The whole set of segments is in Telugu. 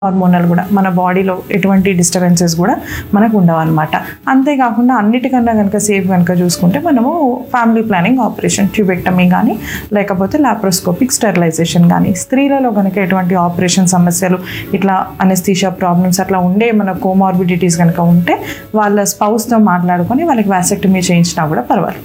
హార్మోనల్ కూడా మన బాడీలో ఎటువంటి డిస్టర్బెన్సెస్ కూడా మనకు ఉండవు అనమాట అంతేకాకుండా అన్నిటికన్నా కనుక సేఫ్ కనుక చూసుకుంటే మనము ఫ్యామిలీ ప్లానింగ్ ఆపరేషన్ ట్యూబెక్టమీ కానీ లేకపోతే లాప్రోస్కోపిక్ స్టెరిలైజేషన్ కానీ స్త్రీలలో కనుక ఎటువంటి ఆపరేషన్ సమస్యలు ఇట్లా అనెస్థీషియా ప్రాబ్లమ్స్ అట్లా ఉండే మన కోమార్బిడిటీస్ కనుక ఉంటే వాళ్ళ స్పౌస్తో మాట్లాడుకొని వాళ్ళకి వ్యాసెక్టమీ చేయించినా కూడా పర్వాలేదు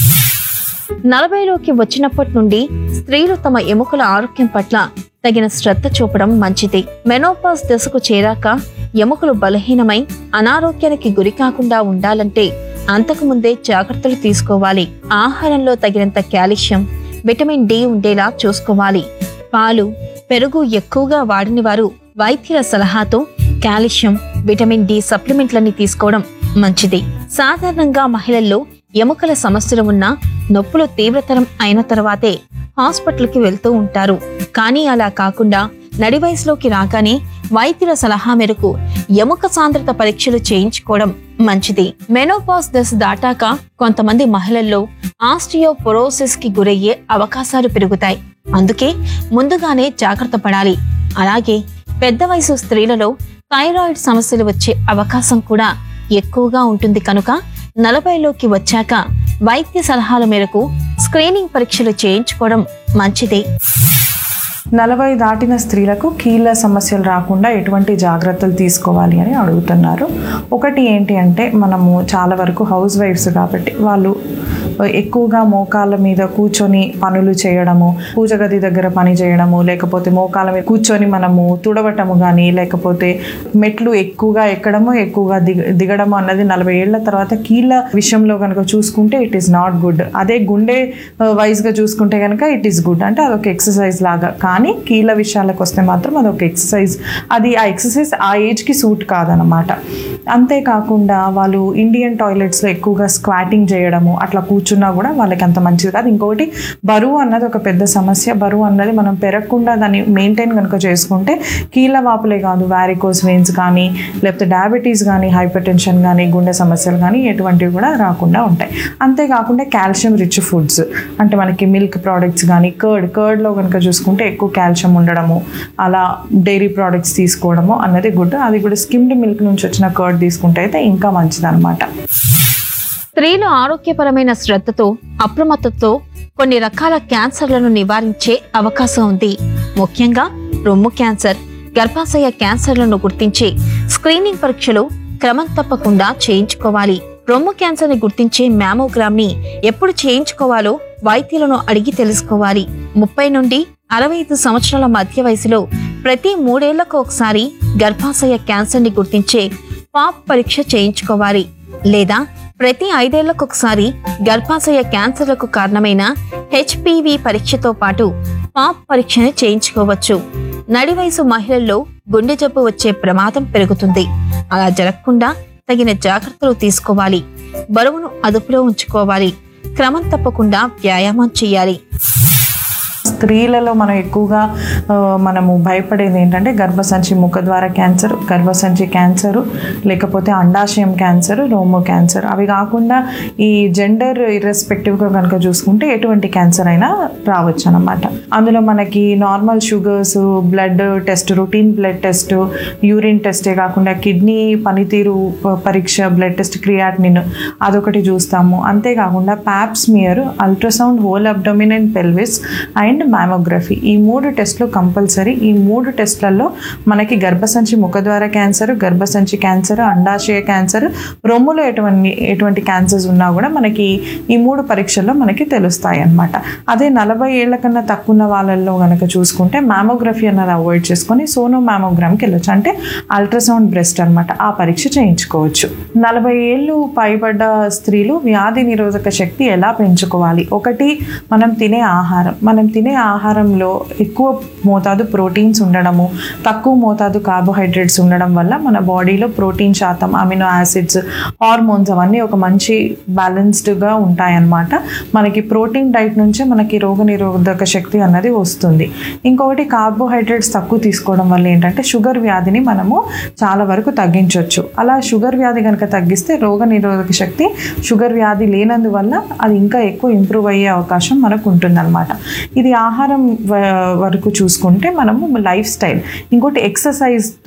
నలభైలోకి వచ్చినప్పటి నుండి స్త్రీలు తమ ఎముకల ఆరోగ్యం పట్ల తగిన శ్రద్ధ చూపడం మంచిది మెనోపాస్ దశకు చేరాక ఎముకలు బలహీనమై అనారోగ్యానికి గురి కాకుండా ఉండాలంటే అంతకుముందే జాగ్రత్తలు తీసుకోవాలి ఆహారంలో తగినంత కాల్షియం విటమిన్ డి ఉండేలా చూసుకోవాలి పాలు పెరుగు ఎక్కువగా వాడిన వారు వైద్యుల సలహాతో కాల్షియం విటమిన్ డి సప్లిమెంట్లని తీసుకోవడం మంచిది సాధారణంగా మహిళల్లో ఎముకల సమస్యలు ఉన్న నొప్పులు తీవ్రతరం అయిన తర్వాతే హాస్పిటల్కి వెళ్తూ ఉంటారు కానీ అలా కాకుండా నడి వయసులోకి రాగానే వైద్యుల సలహా మేరకు ఎముక సాంద్రత పరీక్షలు చేయించుకోవడం మంచిది మెనోపాస్ దశ దాటాక కొంతమంది మహిళల్లో ఆస్టియోపొరోసిస్ కి గురయ్యే అవకాశాలు పెరుగుతాయి అందుకే ముందుగానే జాగ్రత్త పడాలి అలాగే పెద్ద వయసు స్త్రీలలో థైరాయిడ్ సమస్యలు వచ్చే అవకాశం కూడా ఎక్కువగా ఉంటుంది కనుక నలభైలోకి వచ్చాక వైద్య సలహాల మేరకు స్క్రీనింగ్ పరీక్షలు చేయించుకోవడం మంచిది నలభై దాటిన స్త్రీలకు కీళ్ళ సమస్యలు రాకుండా ఎటువంటి జాగ్రత్తలు తీసుకోవాలి అని అడుగుతున్నారు ఒకటి ఏంటి అంటే మనము చాలా వరకు హౌస్ వైఫ్స్ కాబట్టి వాళ్ళు ఎక్కువగా మోకాళ్ళ మీద కూర్చొని పనులు చేయడము పూజ గది దగ్గర పని చేయడము లేకపోతే మోకాళ్ళ మీద కూర్చొని మనము తుడవటము కానీ లేకపోతే మెట్లు ఎక్కువగా ఎక్కడము ఎక్కువగా దిగ దిగడము అన్నది నలభై ఏళ్ల తర్వాత కీళ్ళ విషయంలో కనుక చూసుకుంటే ఇట్ ఈస్ నాట్ గుడ్ అదే గుండె వైజ్గా చూసుకుంటే కనుక ఇట్ ఈస్ గుడ్ అంటే అదొక ఎక్సర్సైజ్ లాగా కానీ కీళ్ళ విషయాలకు వస్తే మాత్రం అదొక ఎక్సర్సైజ్ అది ఆ ఎక్సర్సైజ్ ఆ ఏజ్కి సూట్ కాదనమాట అంతేకాకుండా వాళ్ళు ఇండియన్ టాయిలెట్స్లో ఎక్కువగా స్క్వాటింగ్ చేయడము అట్లా కూర్చున్నా కూడా వాళ్ళకి అంత మంచిది కాదు ఇంకొకటి బరువు అన్నది ఒక పెద్ద సమస్య బరువు అన్నది మనం పెరగకుండా దాన్ని మెయింటైన్ కనుక చేసుకుంటే కీళ్ళ వాపులే కాదు వ్యారికోస్ వెయిన్స్ కానీ లేకపోతే డయాబెటీస్ కానీ హైపర్ టెన్షన్ కానీ గుండె సమస్యలు కానీ ఎటువంటివి కూడా రాకుండా ఉంటాయి అంతేకాకుండా కాల్షియం రిచ్ ఫుడ్స్ అంటే మనకి మిల్క్ ప్రోడక్ట్స్ కానీ కర్డ్ కర్డ్లో కనుక చూసుకుంటే ఎక్కువ కాల్షియం ఉండడము అలా డైరీ ప్రోడక్ట్స్ తీసుకోవడము అన్నది గుడ్ అది కూడా స్కిమ్డ్ మిల్క్ నుంచి వచ్చిన కర్డ్ తీసుకుంటే అయితే ఇంకా మంచిదన్నమాట స్త్రీలు ఆరోగ్యపరమైన శ్రద్ధతో అప్రమత్తతో కొన్ని రకాల క్యాన్సర్లను నివారించే అవకాశం ఉంది ముఖ్యంగా రొమ్ము క్యాన్సర్ గర్భాశయ క్యాన్సర్లను గుర్తించే స్క్రీనింగ్ పరీక్షలు క్రమం తప్పకుండా చేయించుకోవాలి రొమ్ము క్యాన్సర్ ని గుర్తించే మ్యామోగ్రామ్ ని ఎప్పుడు చేయించుకోవాలో వైద్యులను అడిగి తెలుసుకోవాలి ముప్పై నుండి అరవై ఐదు సంవత్సరాల మధ్య వయసులో ప్రతి మూడేళ్లకు ఒకసారి గర్భాశయ క్యాన్సర్ ని గుర్తించే పాప్ పరీక్ష చేయించుకోవాలి లేదా ప్రతి ఐదేళ్లకు ఒకసారి గర్భాశయ క్యాన్సర్లకు కారణమైన హెచ్పివి పరీక్షతో పాటు పాప్ పరీక్షని చేయించుకోవచ్చు నడి వయసు మహిళల్లో గుండె జబ్బు వచ్చే ప్రమాదం పెరుగుతుంది అలా జరగకుండా తగిన జాగ్రత్తలు తీసుకోవాలి బరువును అదుపులో ఉంచుకోవాలి క్రమం తప్పకుండా వ్యాయామం చేయాలి స్త్రీలలో మనం ఎక్కువగా ఆ, మనము భయపడేది ఏంటంటే గర్భసంచి ముఖద్వార క్యాన్సర్ గర్భసంచి క్యాన్సరు లేకపోతే అండాశయం క్యాన్సర్ రోమో క్యాన్సర్ అవి కాకుండా ఈ జెండర్ ఇర్రెస్పెక్టివ్గా కనుక చూసుకుంటే ఎటువంటి క్యాన్సర్ అయినా రావచ్చు అనమాట అందులో మనకి normal sugars blood test routine blood test urine టెస్టే కాకుండా కిడ్నీ పనితీరు ప- పరీక్ష బ్లడ్ టెస్ట్ క్రియాటినిన్ అదొకటి చూస్తాము అంతేకాకుండా pap smear ultrasound whole abdomen and pelvis and mammography ఈ మూడు టెస్ట్లు కంపల్సరీ ఈ మూడు టెస్ట్లలో మనకి గర్భసంచి ముఖద్వార క్యాన్సర్ గర్భసంచి క్యాన్సర్ అండాశయ క్యాన్సర్ రొమ్ములో ఎటువంటి ఎటువంటి క్యాన్సర్స్ ఉన్నా కూడా మనకి ఈ మూడు పరీక్షల్లో మనకి తెలుస్తాయి అన్నమాట అదే నలభై ఏళ్ల కన్నా తక్కువ ఉన్న వాళ్ళల్లో కనుక చూసుకుంటే మ్యామోగ్రఫీ అన్నది అవాయిడ్ చేసుకొని సోనో మ్యామోగ్రామ్కి వెళ్ళొచ్చు అంటే అల్ట్రాసౌండ్ బ్రెస్ట్ అన్నమాట ఆ పరీక్ష చేయించుకోవచ్చు నలభై ఏళ్ళు పైబడ్డ స్త్రీలు వ్యాధి నిరోధక శక్తి ఎలా పెంచుకోవాలి ఒకటి మనం తినే ఆహారం మనం తినే ఆహారంలో ఎక్కువ మోతాదు ప్రోటీన్స్ ఉండడము తక్కువ మోతాదు కార్బోహైడ్రేట్స్ ఉండడం వల్ల మన బాడీలో ప్రోటీన్ శాతం అమినో యాసిడ్స్ హార్మోన్స్ అవన్నీ ఒక మంచి బ్యాలెన్స్డ్గా ఉంటాయన్నమాట మనకి ప్రోటీన్ డైట్ నుంచే మనకి రోగ నిరోధక శక్తి అన్నది వస్తుంది ఇంకొకటి కార్బోహైడ్రేట్స్ తక్కువ తీసుకోవడం వల్ల ఏంటంటే షుగర్ వ్యాధిని మనము చాలా వరకు తగ్గించవచ్చు అలా షుగర్ వ్యాధి కనుక తగ్గిస్తే రోగ నిరోధక శక్తి షుగర్ వ్యాధి లేనందువల్ల అది ఇంకా ఎక్కువ ఇంప్రూవ్ అయ్యే అవకాశం మనకు ఉంటుందన్నమాట ఇది ఆహారం వ- వరకు చూసుకుంటే మనము లైఫ్ స్టైల్ ఇంకోటి ఎక్సర్సైజ్